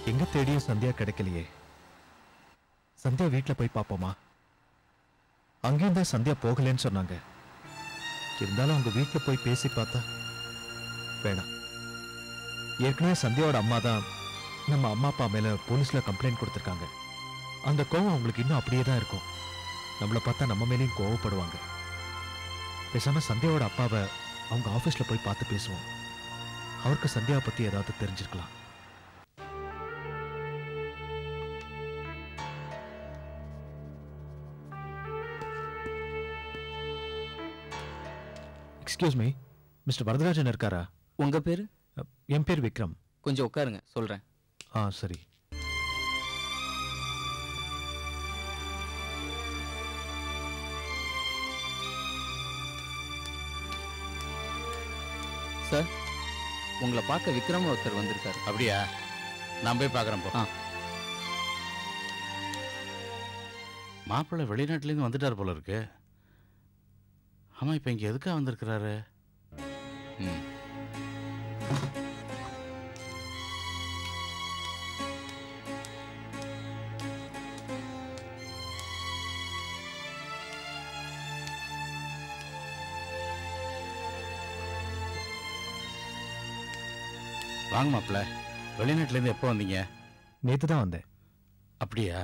எங்க தேடியும் சந்தியா கிடைக்கலையே சந்தியா வீட்டில் போய் பார்ப்போமா அங்கேயும் தான் சந்தியா போகலைன்னு சொன்னாங்க இருந்தாலும் அவங்க வீட்டில் போய் பேசி பார்த்தா வேணாம் ஏற்கனவே சந்தியாவோட அம்மா தான் நம்ம அம்மா அப்பா மேல போலீஸ்ல கம்ப்ளைண்ட் கொடுத்துருக்காங்க அந்த கோவம் அவங்களுக்கு இன்னும் அப்படியே தான் இருக்கும் நம்மளை பார்த்தா நம்ம மேலேயும் கோவப்படுவாங்க பேசாம சந்தியாவோட அப்பாவை அவங்க ஆஃபீஸ்ல போய் பார்த்து பேசுவோம் அவருக்கு சந்தியாவை பத்தி ஏதாவது தெரிஞ்சிருக்கலாம் எக்ஸ்கியூஸ் மீ மிஸ்டர் வரதராஜன் இருக்காரா உங்க பேரு அ, என் பேர் விக்ரம் கொஞ்சம் உட்காருங்க சொல்றேன் ஆ சரி சார் உங்களை பார்க்க விக்ரம் ஒருத்தர் வந்திருக்காரு அப்படியா நான் போய் பார்க்குறேன் போ ஆ. மாப்பிள்ளை வெளிநாட்டுலேருந்து வந்துட்டார் போல இருக்கு ஆமாம் இப்போ இங்கே எதுக்காக வந்திருக்கிறாரு ம் வாங்க மாப்பிள்ள வெளிநாட்டுலேருந்து எப்போ வந்தீங்க நேத்து தான் வந்தேன் அப்படியா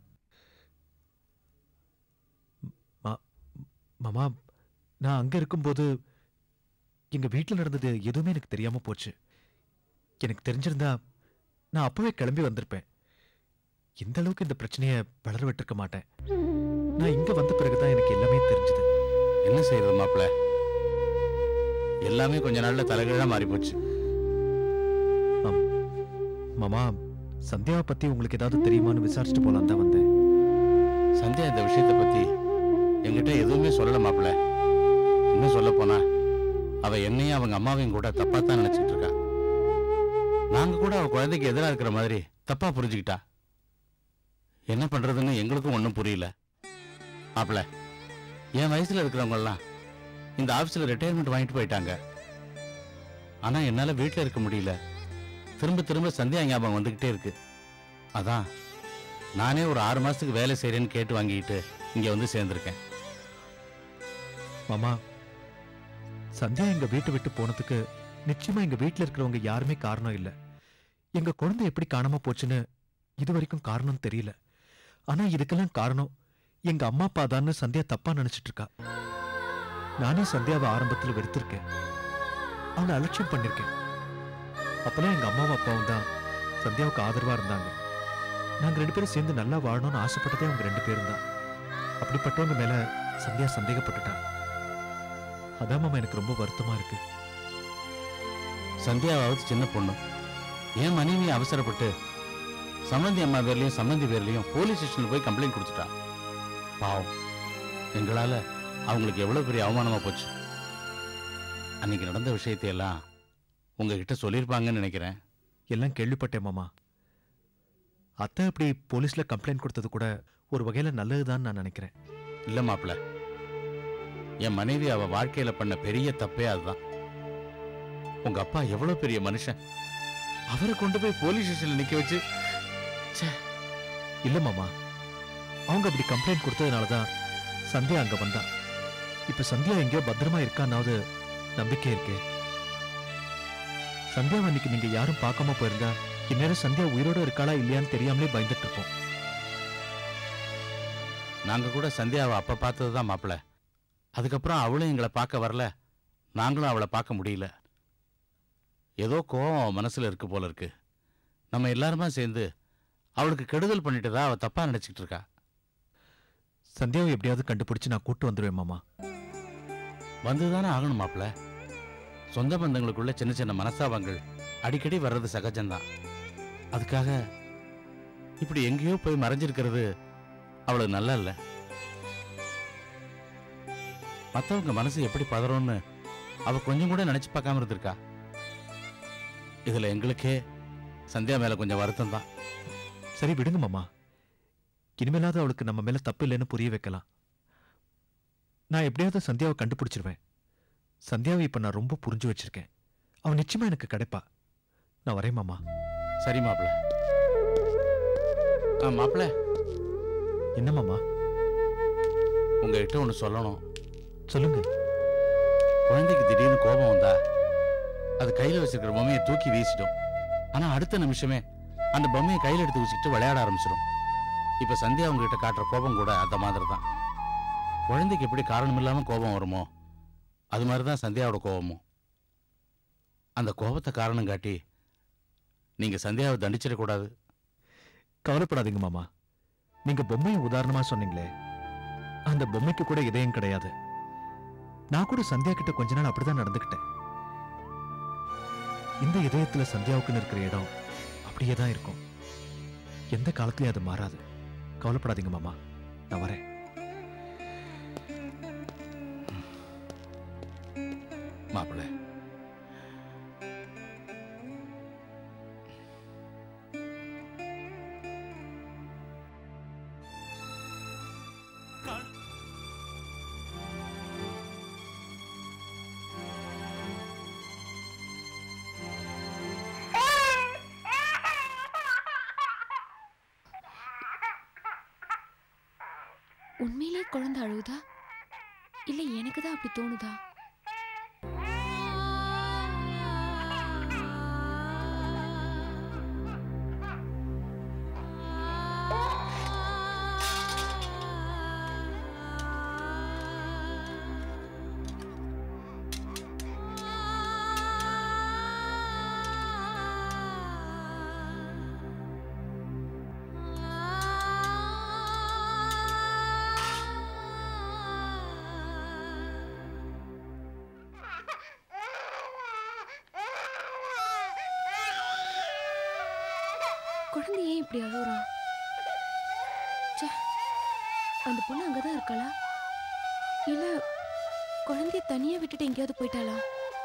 மாமா நான் அங்க இருக்கும்போது எங்க வீட்டில் நடந்தது எதுவுமே எனக்கு தெரியாம போச்சு எனக்கு தெரிஞ்சிருந்தா நான் அப்பவே கிளம்பி வந்திருப்பேன் இந்த அளவுக்கு இந்த பிரச்சனையை வளர விட்டிருக்க மாட்டேன் நான் இங்க வந்த பிறகுதான் எனக்கு எல்லாமே தெரிஞ்சது என்ன செய்யறது மாப்பிள்ள எல்லாமே கொஞ்ச நாள்ல தலைகீழா மாறி போச்சு மாமா சந்தியாவை பத்தி உங்களுக்கு ஏதாவது தெரியுமான்னு விசாரிச்சுட்டு போலாம் தான் வந்தேன் சந்தியா இந்த விஷயத்தை பத்தி என்கிட்ட எதுவுமே சொல்லல மாப்பிள்ள இன்னும் சொல்ல போனா அவ என்னையும் அவங்க அம்மாவையும் கூட தப்பா தான் நினைச்சிட்டு இருக்கா நாங்க கூட அவ குழந்தைக்கு எதிராக இருக்கிற மாதிரி தப்பா புரிஞ்சுக்கிட்டா என்ன பண்றதுன்னு எங்களுக்கும் ஒன்றும் புரியல மாப்பிள்ள என் வயசுல இருக்கிறவங்க எல்லாம் இந்த ஆபீஸ்ல ரிட்டையர்மெண்ட் வாங்கிட்டு போயிட்டாங்க ஆனா என்னால வீட்டில் இருக்க முடியல திரும்ப திரும்ப சந்தியா ஞாபகம் வந்துகிட்டே இருக்கு அதான் நானே ஒரு ஆறு மாசத்துக்கு வேலை செய்றேன்னு கேட்டு வாங்கிட்டு இங்க வந்து சேர்ந்திருக்கேன் மாமா சந்தியா எங்க வீட்டை விட்டு போனதுக்கு நிச்சயமா எங்க வீட்ல இருக்கிறவங்க யாருமே காரணம் இல்ல எங்க குழந்தை எப்படி காணாம போச்சுன்னு இது வரைக்கும் காரணம் தெரியல ஆனா இதுக்கெல்லாம் காரணம் எங்க அம்மா அப்பா தான்னு சந்தியா தப்பா நினைச்சிட்டு இருக்கா நானே சந்தியாவை ஆரம்பத்துல வெறுத்திருக்கேன் அவளை அலட்சியம் பண்ணிருக்கேன் அப்பெல்லாம் எங்க அம்மாவும் அப்பாவும் தான் சந்தியாவுக்கு ஆதரவா இருந்தாங்க நாங்க ரெண்டு பேரும் சேர்ந்து நல்லா வாழணும்னு ஆசைப்பட்டதே அவங்க ரெண்டு பேரும் தான் அப்படிப்பட்டவங்க மேல சந்தியா சந்தேகப்பட்டுட்டா அதான் மாமா எனக்கு ரொம்ப வருத்தமா இருக்கு சந்தியாவாவது சின்ன பொண்ணு என் மனைவி அவசரப்பட்டு சம்மந்தி அம்மா பேர்லயும் சம்மந்தி பேர்லயும் போலீஸ் ஸ்டேஷன்ல போய் கம்ப்ளைண்ட் கொடுத்துட்டா பாவம் எங்களால அவங்களுக்கு எவ்வளவு பெரிய அவமானமா போச்சு அன்னைக்கு நடந்த விஷயத்தையெல்லாம் உங்ககிட்ட சொல்லியிருப்பாங்கன்னு நினைக்கிறேன் எல்லாம் கேள்விப்பட்டேன் மாமா அத்தை அப்படி போலீஸ்ல கம்ப்ளைண்ட் கொடுத்தது கூட ஒரு வகையில நல்லதுதான் நான் நினைக்கிறேன் இல்ல மாப்பிள என் மனைவி அவ வாழ்க்கையில பண்ண பெரிய தப்பே அதுதான் உங்க அப்பா எவ்வளவு பெரிய மனுஷன் அவரை கொண்டு போய் போலீஸ் ஸ்டேஷன்ல நிக்க வச்சு இல்ல மாமா அவங்க அப்படி கம்ப்ளைண்ட் கொடுத்ததுனால தான் சந்தியா அங்க வந்தா இப்ப சந்தியா எங்கேயோ பத்திரமா இருக்கான்னாவது நம்பிக்கை இருக்கே சந்தியாவை அன்னைக்கு நீங்க யாரும் பார்க்காம போயிருந்தா இந்நேரம் சந்தியா உயிரோட இருக்காளா இல்லையான்னு தெரியாமலே பயந்துட்டு இருப்போம் நாங்க கூட சந்தியாவை அப்ப பார்த்ததுதான் மாப்பிள அதுக்கப்புறம் அவளும் எங்களை பார்க்க வரல நாங்களும் அவளை பார்க்க முடியல ஏதோ கோவம் அவ மனசுல இருக்கு போல இருக்கு நம்ம எல்லாருமா சேர்ந்து அவளுக்கு கெடுதல் பண்ணிட்டதா அவ தப்பா நினைச்சிட்டு இருக்கா சந்தியாவை எப்படியாவது கண்டுபிடிச்சு நான் கூட்டு வந்துருவேன் மாமா வந்துதானே ஆகணும் மாப்பிள சொந்த பந்தங்களுக்குள்ள சின்ன சின்ன மனஸ்தாபங்கள் அடிக்கடி வர்றது சகஜம்தான் அதுக்காக இப்படி எங்கேயோ போய் மறைஞ்சிருக்கிறது அவளுக்கு நல்லா இல்ல மத்தவங்க மனசு எப்படி பதறோம்னு அவ கொஞ்சம் கூட நினைச்சு பார்க்காம இருந்திருக்கா இதுல எங்களுக்கே சந்தியா மேல கொஞ்சம் வருத்தம் தான் சரி விடுங்க மாமா இனிமேலாவது அவளுக்கு நம்ம மேல தப்பு இல்லைன்னு புரிய வைக்கலாம் நான் எப்படியாவது சந்தியாவை கண்டுபிடிச்சிருவேன் சந்தியாவை இப்ப நான் ரொம்ப புரிஞ்சு வச்சிருக்கேன் அவன் நிச்சயமா எனக்கு கிடைப்பா நான் வரேன் மாமா சரி மாப்பிள ஆ, மாப்பிள என்ன மாமா உங்ககிட்ட ஒன்று சொல்லணும் சொல்லுங்க குழந்தைக்கு திடீர்னு கோபம் வந்தா அது கையில வச்சிருக்கிற பொம்மையை தூக்கி வீசிடும் ஆனா அடுத்த நிமிஷமே அந்த பொம்மையை கையில எடுத்து வச்சுக்கிட்டு விளையாட ஆரம்பிச்சிடும் இப்ப சந்தியா உங்ககிட்ட காட்டுற கோபம் கூட அந்த மாதிரி தான் குழந்தைக்கு எப்படி காரணம் இல்லாம கோபம் வருமோ அது மாதிரி தான் சந்தியாவோட கோபமும் அந்த கோபத்தை காரணம் காட்டி நீங்க சந்தியாவை தண்டிச்சிடக்கூடாது கவலைப்படாதீங்க மாமா நீங்க பொம்மையை உதாரணமா சொன்னீங்களே அந்த பொம்மைக்கு கூட இதயம் கிடையாது நான் கூட சந்தியா கிட்ட கொஞ்ச நாள் அப்படிதான் நடந்துக்கிட்டேன் இந்த இதயத்துல சந்தியாவுக்குன்னு இருக்கிற இடம் அப்படியே தான் இருக்கும் எந்த காலத்துலயும் அது மாறாது கவலைப்படாதீங்க மாமா நான் வரேன் மாப்பிள்ளை உண்மையிலே குழந்தை அழுகுதா இல்ல எனக்கு தான் அப்படி தோணுதா குழந்தை ஏன் இப்படி அழுகுறா ச்சே, அந்த பொண்ணு அங்கதான் இருக்காளா இல்ல குழந்தைய தனியா விட்டுட்டு எங்கேயாவது போயிட்டாளா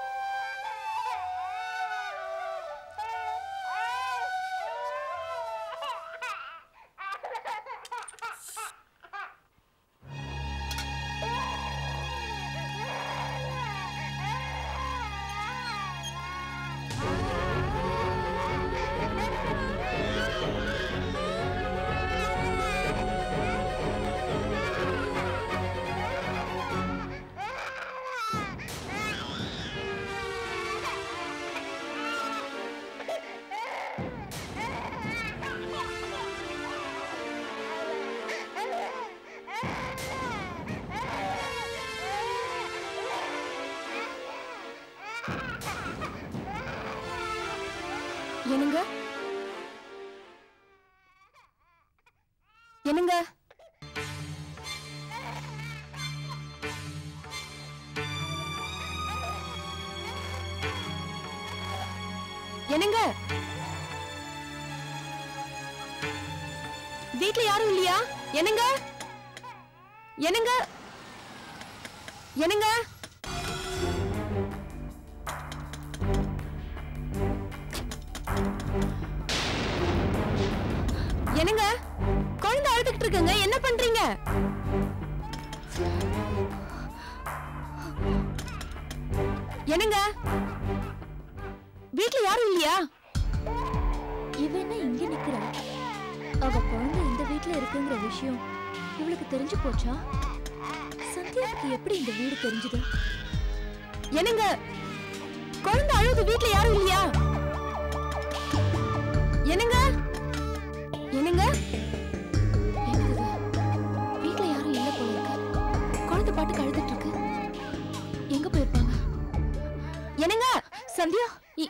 என்னங்க என்னங்க என்னங்க வீட்ல யாரும் இல்லையா என்னங்க என்னங்க என்னங்க என்னங்க குழந்தை அழுதுகிட்டு இருக்குங்க என்ன பண்றீங்க என்னங்க வீட்ல யாரும் இல்லையா இவ என்ன இங்க நிக்கிறா அவ குழந்தை இந்த வீட்ல இருக்குங்கிற விஷயம் இவளுக்கு தெரிஞ்சு போச்சா சந்தியாவுக்கு எப்படி இந்த வீடு தெரிஞ்சது என்னங்க குழந்தை அழுது வீட்ல யாரும் இல்லையா என்னங்க என்னங்க என்னது இது? வீட்ல யாரும் இல்ல போல இருக்கு குழந்தை பாட்டுக்கு அழுதுட்டு இருக்கு எங்க போயிருப்பாங்க என்னங்க சந்தியா இ-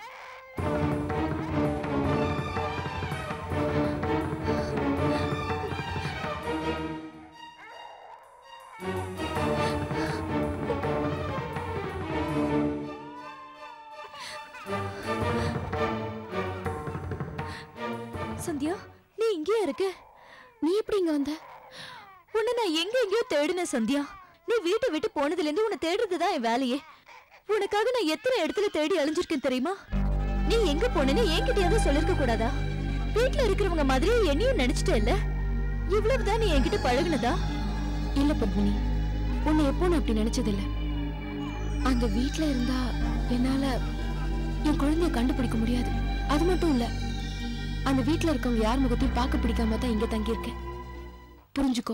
சந்தியா நீ இங்கேயா இருக்க நீ எப்படி இங்க வந்த உன்னை நான் எங்க எங்கேயோ தேடினேன் சந்தியா நீ வீட்டை விட்டு போனதுல இருந்து உன்னை தேடுறதுதான் என் வேலையே உனக்காக நான் எத்தனை இடத்துல தேடி அழிஞ்சிருக்கேன் தெரியுமா நீ எங்க போனேன்னு என்கிட்டயாவது சொல்லிருக்க கூடாதா வீட்ல இருக்கிறவங்க மாதிரி என்னையும் நினைச்சிட்ட இல்ல இவ்வளவுதான் நீ என்கிட்ட பழகுனதா இல்ல பத்மினி உன்னை எப்போ நான் அப்படி நினைச்சதில்ல அந்த வீட்ல இருந்தா என்னால என் குழந்தைய கண்டுபிடிக்க முடியாது அது மட்டும் இல்ல அந்த வீட்ல இருக்கவங்க யார் முகத்தையும் பார்க்க பிடிக்காம தான் இங்க தங்கியிருக்கேன் புரிஞ்சுக்கோ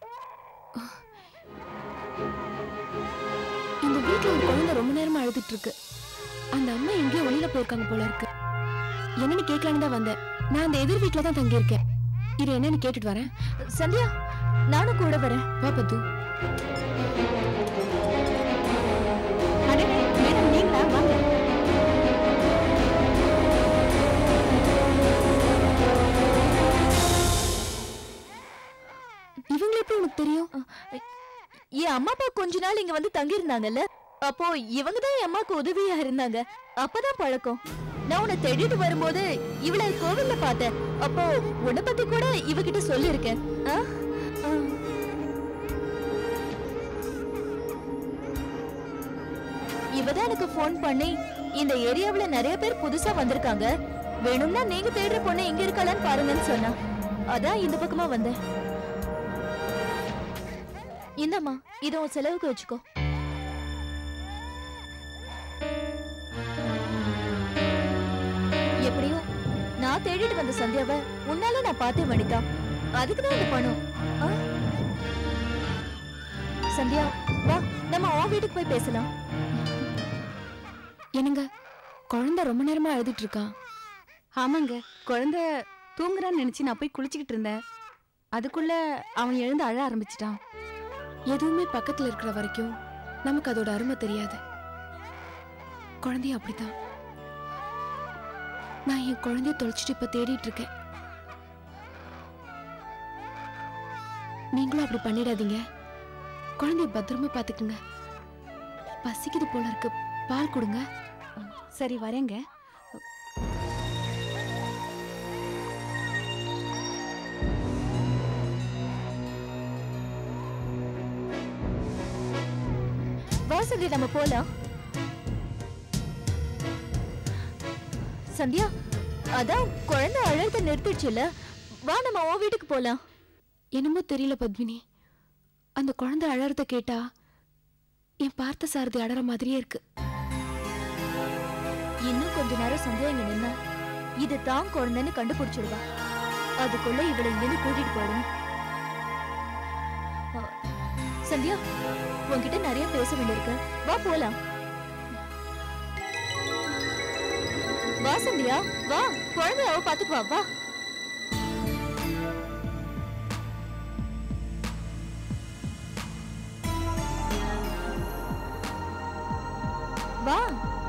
இந்த வீட்ல ஒரு குழந்தை ரொம்ப நேரமா அழுதுட்டு இருக்கு அந்த அம்மா எங்கேயோ வெளியில போயிருக்காங்க போல இருக்கு என்னன்னு கேட்கலான்னு தான் வந்தேன் நான் அந்த எதிர் வீட்ல தான் தங்கியிருக்கேன் இது என்னன்னு கேட்டுட்டு வரேன் சந்தியா நானும் கூட வரேன் வா பத்து நீங்களா வாங்க இவங்களை எப்படி உனக்கு தெரியும் என் அம்மா அப்பா கொஞ்ச நாள் இங்க வந்து தங்கி இருந்தாங்கல்ல அப்போ இவங்க தான் என் அம்மாக்கு உதவியா இருந்தாங்க அப்பதான் பழக்கம் நான் உன்னை தேடிட்டு வரும்போது இவளை கோவில்ல பார்த்தேன் அப்போ உன்னை பத்தி கூட இவகிட்ட சொல்லியிருக்கேன் ஆ? ஆ. இவதான் எனக்கு ஃபோன் பண்ணி இந்த ஏரியாவுல நிறைய பேர் புதுசா வந்திருக்காங்க வேணும்னா நீங்க தேடுற பொண்ணு இங்க இருக்காளான்னு பாருங்கன்னு சொன்னா அதான் இந்த பக்கமா வந்தேன் இந்தம்மா இதை உன் செலவுக்கு வச்சுக்கோ எப்படியோ நான் தேடிட்டு வந்த சந்தியாவை உன்னால நான் பார்த்தேன் வனிதா அதுக்கு தான் இந்த பணம் ஆ? சந்தியா வா நம்ம உன் வீட்டுக்கு போய் பேசலாம் என்னங்க குழந்தை ரொம்ப நேரமா அழுதுட்டு இருக்கான் ஆமாங்க குழந்தை தூங்குறான்னு நினைச்சு நான் போய் குளிச்சுக்கிட்டு இருந்தேன் அதுக்குள்ள அவன் எழுந்து அழ ஆரம்பிச்சிட்டான் எதுவுமே பக்கத்துல இருக்கிற வரைக்கும் நமக்கு அதோட அருமை தெரியாது குழந்தையும் அப்படித்தான் நான் என் குழந்தைய தொலைச்சிட்டு இப்ப தேடிட்டு இருக்கேன் நீங்களும் அப்படி பண்ணிடாதீங்க குழந்தைய பத்திரமா பாத்துக்குங்க பசிக்குது போல இருக்கு பால் கொடுங்க சரி வரேங்க வா சந்தியா நம்ம போலாம் சந்தியா அதான் குழந்தை அழகத்தை நிறுத்திடுச்சுல வா நம்ம உன் வீட்டுக்கு போலாம் என்னமோ தெரியல பத்மினி அந்த குழந்தை அழறத கேட்டா என் பார்த்த சாரதி அழற மாதிரியே இருக்கு இன்னும் கொஞ்ச நேரம் சந்தியா இங்க நின்னா இது தான் குழந்தைன்னு கண்டுபிடிச்சிடுவா அதுக்குள்ள இவளை இங்கிருந்து கூட்டிட்டு போயிடும் அ, சந்தியா உன்கிட்ட நிறைய பேச வேண்டியிருக்கு வா போலாம் வா சந்தியா வா குழந்தைய அவ பாத்துக்குவா வா வா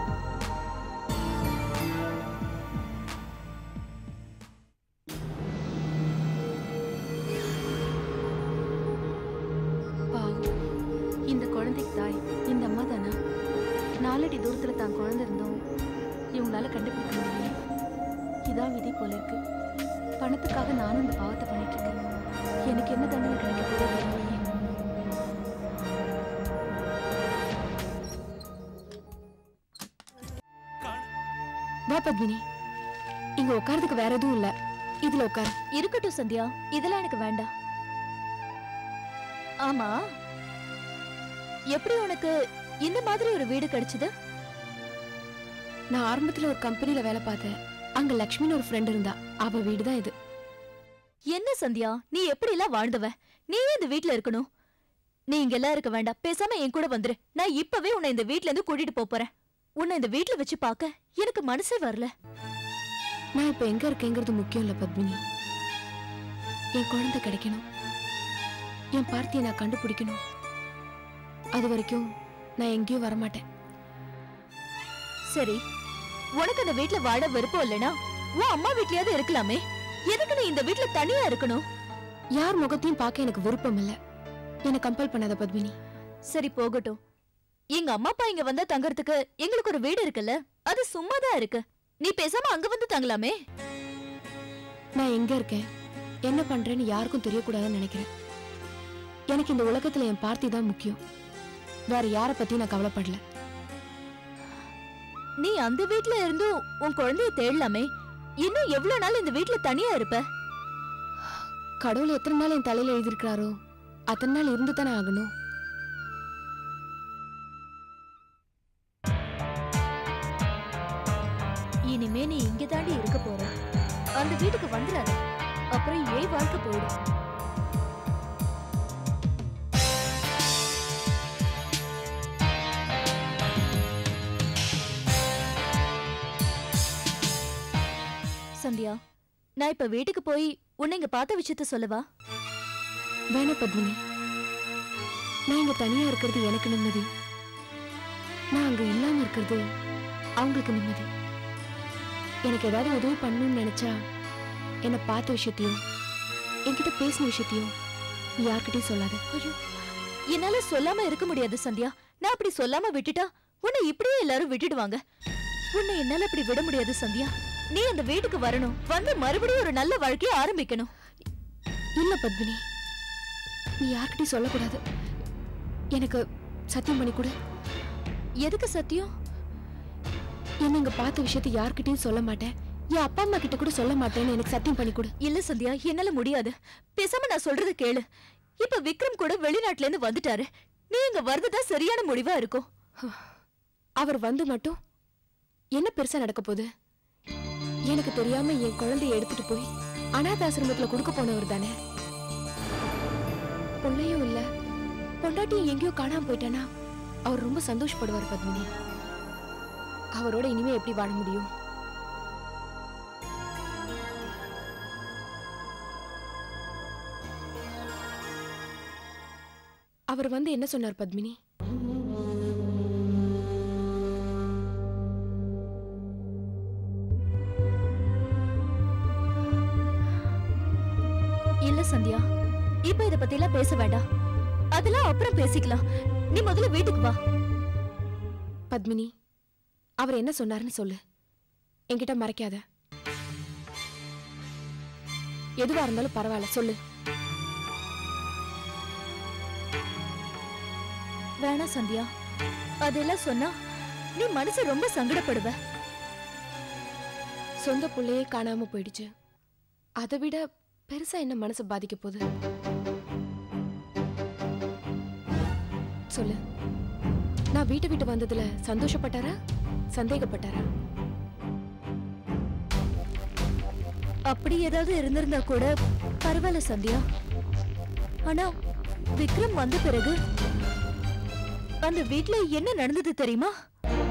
பாவம் இந்த குழந்தைக்கு தாய் இந்த அம்மா தானா நாலடி தூரத்துல தான் குழந்தை இருந்தோம் இவங்களால கண்டுபிடிக்க முடியல இதான் விதி போல இருக்கு பணத்துக்காக நானும் இந்த பாவத்தை பண்ணிட்டு இருக்கேன் எனக்கு என்ன தண்டனை கிடைக்க போதோ தெரியலையே வா பத்மினி இங்க உட்கார்றதுக்கு வேற எதுவும் இல்ல இதுல உட்கார் இருக்கட்டும் சந்தியா இதெல்லாம் எனக்கு வேண்டாம் ஆமா எப்படி உனக்கு இந்த மாதிரி ஒரு வீடு கிடைச்சது நான் ஆரம்பத்துல ஒரு கம்பெனில வேலை பார்த்தேன் அங்க லக்ஷ்மின்னு ஒரு ஃப்ரெண்ட் இருந்தா அவ வீடு தான் இது என்ன சந்தியா நீ எப்படி எல்லாம் வாழ்ந்தவ நீ ஏன் இந்த வீட்ல இருக்கணும் நீ இங்க எல்லாம் இருக்க வேண்டாம் பேசாம என் கூட வந்துரு நான் இப்பவே உன்னை இந்த வீட்ல இருந்து கூட்டிட்டு போப் போறேன் உன்னை இந்த வீட்ல வச்சு பார்க்க எனக்கு மனசே வரல நான் இப்ப எங்க இருக்கேங்கிறது முக்கியம் இல்ல பத்மினி என் குழந்தை கிடைக்கணும் என் பார்த்தியை நான் கண்டுபிடிக்கணும் அது வரைக்கும் நான் எங்கேயும் வரமாட்டேன் சரி உனக்கு அந்த வீட்ல வாழ விருப்பம் இல்லனா உன் அம்மா வீட்லயாவது இருக்கலாமே எதுக்கு நீ இந்த வீட்ல தனியா இருக்கணும் யார் முகத்தையும் பார்க்க எனக்கு விருப்பம் இல்ல என்னை கம்பல் பண்ணாத பத்மினி சரி போகட்டும் எங்க அம்மா அப்பா இங்க வந்தா தங்கறதுக்கு எங்களுக்கு ஒரு வீடு இருக்குல்ல அது சும்மாதான் இருக்கு நீ பேசாம அங்க வந்து தங்கலாமே நான் எங்க இருக்கேன் என்ன பண்றேன்னு யாருக்கும் தெரியக்கூடாதுன்னு நினைக்கிறேன் எனக்கு இந்த உலகத்துல என் பார்த்தி தான் முக்கியம் வேற யார பத்தியும் நான் கவலைப்படல நீ அந்த வீட்ல இருந்தும் உன் குழந்தைய தேடலாமே இன்னும் எவ்வளவு நாள் இந்த வீட்ல தனியா இருப்ப கடவுள் எத்தனை நாள் என் தலையில எழுதியிருக்கிறாரோ அத்தனை நாள் இருந்து தானே ஆகணும் இனிமே நீ இங்க தாண்டி இருக்க போற அந்த வீட்டுக்கு வந்துடாத அப்புறம் ஏன் வாழ்க்கை போயிடும் சந்தியா நான் இப்ப வீட்டுக்கு போய் உன்னை இங்க பார்த்த விஷயத்த சொல்லவா வேணா பத்மினி நான் இங்க தனியா இருக்கிறது எனக்கு நிம்மதி நான் அங்க இல்லாம இருக்கிறது அவங்களுக்கு நிம்மதி எனக்கு ஏதாவது உதவி பண்ணணும்னு நினைச்சா என்னை பார்த்த விஷயத்தையும் என்கிட்ட பேசின விஷயத்தையும் நீ யார்கிட்டயும் சொல்லாத ஐயோ என்னால சொல்லாம இருக்க முடியாது சந்தியா நான் அப்படி சொல்லாம விட்டுட்டா உன்னை இப்படியே எல்லாரும் விட்டுடுவாங்க உன்னை என்னால அப்படி விட முடியாது சந்தியா நீ அந்த வீட்டுக்கு வரணும் வந்து மறுபடியும் ஒரு நல்ல வாழ்க்கைய ஆரம்பிக்கணும் இல்ல பத்மினி நீ யார்கிட்டயும் சொல்லக்கூடாது எனக்கு சத்தியம் பண்ணி கொடு எதுக்கு சத்தியம் என்ன இங்க பார்த்த விஷயத்தை யார்கிட்டயும் சொல்ல மாட்டேன் என் அப்பா அம்மா கிட்ட கூட சொல்ல மாட்டேன்னு எனக்கு சத்தியம் பண்ணி கொடு இல்ல சந்தியா என்னால முடியாது பேசாம நான் சொல்றத கேளு இப்ப விக்ரம் கூட வெளிநாட்டுல இருந்து வந்துட்டாரு நீ இங்க வர்றதுதான் சரியான முடிவா இருக்கும் அவர் வந்து மட்டும் என்ன பெருசா நடக்க போகுது எனக்கு தெரியாம என் குழந்தைய எடுத்துட்டு போய் அனாதாசிரமத்துல கொடுக்க போனவர் தானே பிள்ளையும் இல்ல பொண்டாட்டியும் எங்கேயோ காணாம போயிட்டானா அவர் ரொம்ப சந்தோஷப்படுவார் பத்மினி அவரோட இனிமே எப்படி வாழ முடியும் அவர் வந்து என்ன சொன்னார் பத்மினி இல்ல சந்தியா இப்ப இத பத்தி எல்லாம் பேச வேண்டாம் அதெல்லாம் அப்புறம் பேசிக்கலாம் நீ முதல்ல வீட்டுக்கு வா பத்மினி அவர் என்ன சொன்னாருன்னு சொல்லு என்கிட்ட மறைக்காத எதுவா இருந்தாலும் பரவாயில்ல சொல்லு வேணாம் சந்தியா அதெல்லாம் சொன்னா நீ மனசு ரொம்ப சங்கடப்படுவ சொந்த புள்ளையே காணாம போயிடுச்சு அதை விட பெருசா என்ன மனசு பாதிக்க போகுது சொல்லு நான் வீட்டை விட்டு வந்ததுல சந்தோஷப்பட்டாரா சந்தேகப்பட்டாரா அப்படி ஏதாவது இருந்திருந்தா கூட பரவாயில்ல சந்தியா ஆனா விக்ரம் வந்த பிறகு அந்த வீட்ல என்ன நடந்தது தெரியுமா